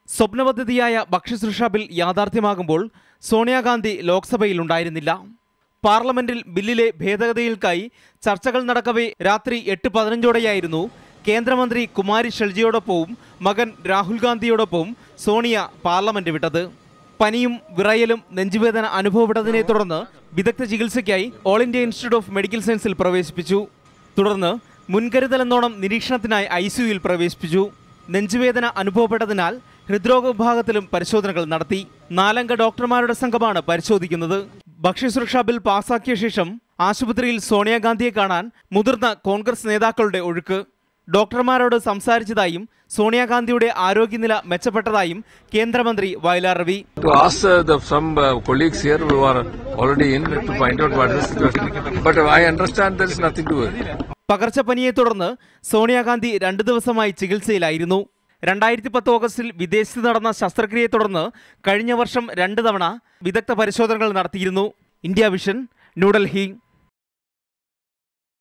സ്വപ്നപദ്ധതിയായ ഭക്ഷ്യസുരക്ഷാ ബിൽ യാഥാർത്ഥ്യമാകുമ്പോൾ സോണിയാഗാന്ധി ലോക്സഭയിലുണ്ടായിരുന്നില്ല പാർലമെന്റിൽ ബില്ലിലെ ഭേദഗതികൾക്കായി ചർച്ചകൾ നടക്കവേ രാത്രി എട്ട് പതിനഞ്ചോടെയായിരുന്നു കേന്ദ്രമന്ത്രി കുമാരി ഷെൽജിയോടൊപ്പവും മകൻ രാഹുൽ ഗാന്ധിയോടൊപ്പവും സോണിയ പാർലമെന്റ് വിട്ടത് പനിയും വിറയലും നെഞ്ചുവേദന അനുഭവപ്പെട്ടതിനെ തുടർന്ന് വിദഗ്ധ ചികിത്സയ്ക്കായി All India Institute of Medical സയൻസിൽ പ്രവേശിപ്പിച്ചു തുടർന്ന് മുൻകരുതലെന്നോണം നിരീക്ഷണത്തിനായി ഐ സിയുയിൽ പ്രവേശിപ്പിച്ചു നെഞ്ചുവേദന അനുഭവപ്പെട്ടതിനാൽ ഹൃദ്രോഗ വിഭാഗത്തിലും പരിശോധനകൾ നടത്തി നാലംഗ ഡോക്ടർമാരുടെ സംഘമാണ് പരിശോധിക്കുന്നത് ഭക്ഷ്യസുരക്ഷാ ബിൽ പാസാക്കിയ ശേഷം ആശുപത്രിയിൽ സോണിയാഗാന്ധിയെ കാണാൻ മുതിർന്ന കോൺഗ്രസ് നേതാക്കളുടെ ഒഴുക്ക് ഡോക്ടർമാരോട് സംസാരിച്ചതായും സോണിയാഗാന്ധിയുടെ ആരോഗ്യനില മെച്ചപ്പെട്ടതായും കേന്ദ്രമന്ത്രി Vayalar Ravi to ask uh, the, some uh, colleagues here who are already in to find out what is the situation. But I understand there is nothing to worry. പകർച്ചപ്പനിയെ തുടർന്ന് സോണിയാഗാന്ധി രണ്ടു ദിവസമായി ചികിത്സയിലായിരുന്നു രണ്ടായിരത്തി പത്ത് ഓഗസ്റ്റിൽ വിദേശത്ത് നടന്ന ശസ്ത്രക്രിയയെ തുടർന്ന് കഴിഞ്ഞ വർഷം രണ്ട് തവണ വിദഗ്ധ പരിശോധനകൾ നടത്തിയിരുന്നു ഇന്ത്യ വിഷൻ ന്യൂഡൽഹി